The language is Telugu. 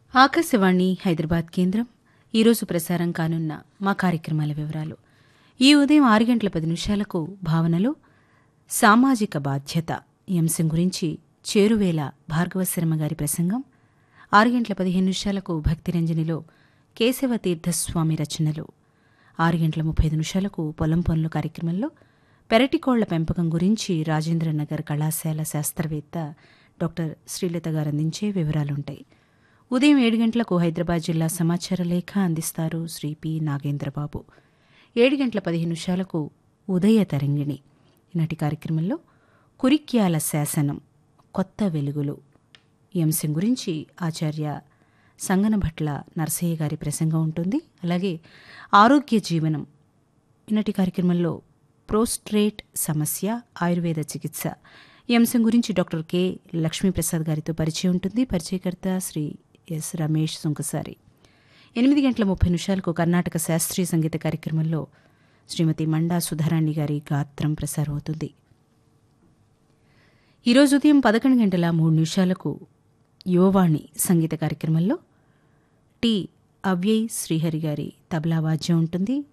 ఆకాశవాణి హైదరాబాద్ కేంద్రం ఈరోజు ప్రసారం కానున్న మా కార్యక్రమాల వివరాలు ఈ ఉదయం ఆరు గంటల పది నిమిషాలకు భావనలో సామాజిక బాధ్యత ఈ అంశం గురించి చేరువేల భార్గవ శర్మ గారి ప్రసంగం ఆరు గంటల పదిహేను నిమిషాలకు భక్తిరంజనిలో కేశవ తీర్థస్వామి రచనలు ఆరు గంటల ముప్పై ఐదు నిమిషాలకు పొలం పనులు కార్యక్రమంలో పెరటికోళ్ల పెంపకం గురించి రాజేంద్రనగర్ కళాశాల శాస్త్రవేత్త డాక్టర్ శ్రీలత గారు అందించే వివరాలుంటాయి ఉదయం ఏడు గంటలకు హైదరాబాద్ జిల్లా సమాచార లేఖ అందిస్తారు శ్రీ పి నాగేంద్రబాబు ఏడు గంటల పదిహేను నిమిషాలకు ఉదయ తరంగిణి ఈనాటి కార్యక్రమంలో కురిక్యాల శాసనం కొత్త వెలుగులు ఈ అంశం గురించి ఆచార్య సంగనభట్ల నరసయ్య గారి ప్రసంగం ఉంటుంది అలాగే ఆరోగ్య జీవనం ఈనాటి కార్యక్రమంలో ప్రోస్ట్రేట్ సమస్య ఆయుర్వేద చికిత్స ఈ అంశం గురించి డాక్టర్ కె లక్ష్మీప్రసాద్ గారితో పరిచయం ఉంటుంది పరిచయకర్త శ్రీ ఎస్ రమేష్ సుంకసారి ఎనిమిది గంటల ముప్పై నిమిషాలకు కర్ణాటక శాస్త్రీయ సంగీత కార్యక్రమంలో శ్రీమతి మండా సుధారాణి గారి గాత్రం ప్రసారం అవుతుంది ఈరోజు ఉదయం పదకొండు గంటల మూడు నిమిషాలకు యువవాణి సంగీత కార్యక్రమంలో టి అవ్యయ్ శ్రీహరి గారి తబలా వాద్యం ఉంటుంది